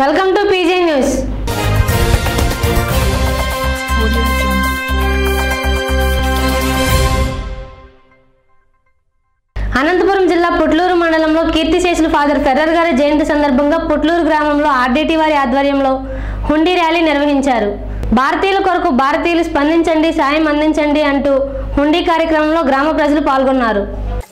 Welcome to PJ news Anantapuram జిల్లా పుట్లూరు మండలంలో కీర్తిశేషులు ఫాదర్ ఫెర్రర్ గారి జయంతి సందర్భంగా పుట్లూరు గ్రామంలో ఆర్డీటీ వారి ఆధ్వర్యంలో హుండీ ర్యాలీ నిర్వహించారు భారతీయుల కొరకు భారతీయులు స్పందించండి సాయం అందించండి అంటూ హుండీ కార్యక్రమంలో గ్రామ ప్రజలు పాల్గొన్నారు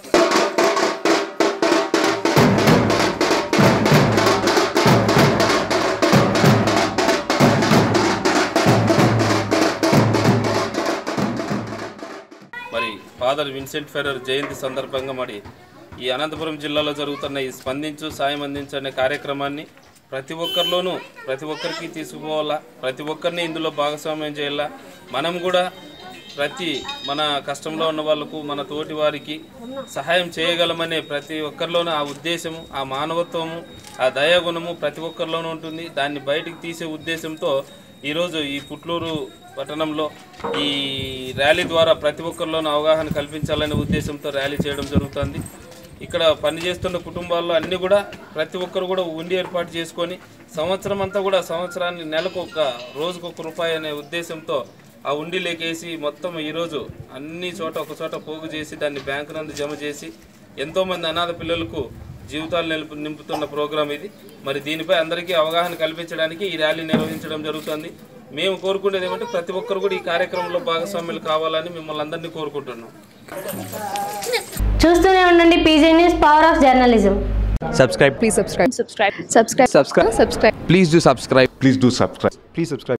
మరి ఫాదర్ విన్సెంట్ ఫెర్రర్ జయంతి సందర్భంగా మరి ఈ అనంతపురం జిల్లాలో జరుగుతున్న ఈ స్పందించు సాయం అందించనే కార్యక్రమాన్ని ప్రతి ఒక్కరిలోనూ ప్రతి ఒక్కరికి తీసుకుపోవాలా ప్రతి ఒక్కరిని ఇందులో భాగస్వామ్యం చేయాలా మనం కూడా ప్రతి మన కష్టంలో ఉన్న వాళ్ళకు మన తోటి వారికి సహాయం చేయగలమనే ప్రతి ఒక్కరిలోనూ ఆ ఉద్దేశము ఆ మానవత్వము ఆ దయాగుణము ప్రతి ఒక్కరిలోనూ ఉంటుంది దాన్ని బయటికి తీసే ఉద్దేశంతో ఈరోజు ఈ పుట్లూరు పట్టణంలో ఈ ర్యాలీ ద్వారా ప్రతి ఒక్కరిలోనూ అవగాహన కల్పించాలనే ఉద్దేశంతో ర్యాలీ చేయడం జరుగుతుంది ఇక్కడ పనిచేస్తున్న కుటుంబాల్లో అన్ని కూడా ప్రతి ఒక్కరు కూడా ఉండి ఏర్పాటు చేసుకొని సంవత్సరం అంతా కూడా సంవత్సరాన్ని నెలకు ఒక రోజుకు ఒక రూపాయి అనే ఉద్దేశంతో ఆ ఉండిలేకేసి మొత్తం ఈరోజు అన్ని చోట ఒక చోట పోగు చేసి దాన్ని బ్యాంకు నందు జమ చేసి ఎంతోమంది అనాథ పిల్లలకు జీవితాలు నిలుపు నింపుతున్న ప్రోగ్రాం ఇది మరి దీనిపై అందరికీ అవగాహన కల్పించడానికి ఈ ర్యాలీ నిర్వహించడం జరుగుతుంది మేము కోరుకునేది ఏమంటే ప్రతి ఒక్కరు కూడా ఈ కార్యక్రమంలో భాగస్వాములు కావాలని మిమ్మల్ని అందరినీ కోరుకుంటున్నాం చూస్తూనే ఉండండి PJ news power of journalism subscribe Please subscribe. Subscribe. Subscribe. subscribe Subscribe. please do subscribe Please do subscribe. Please subscribe.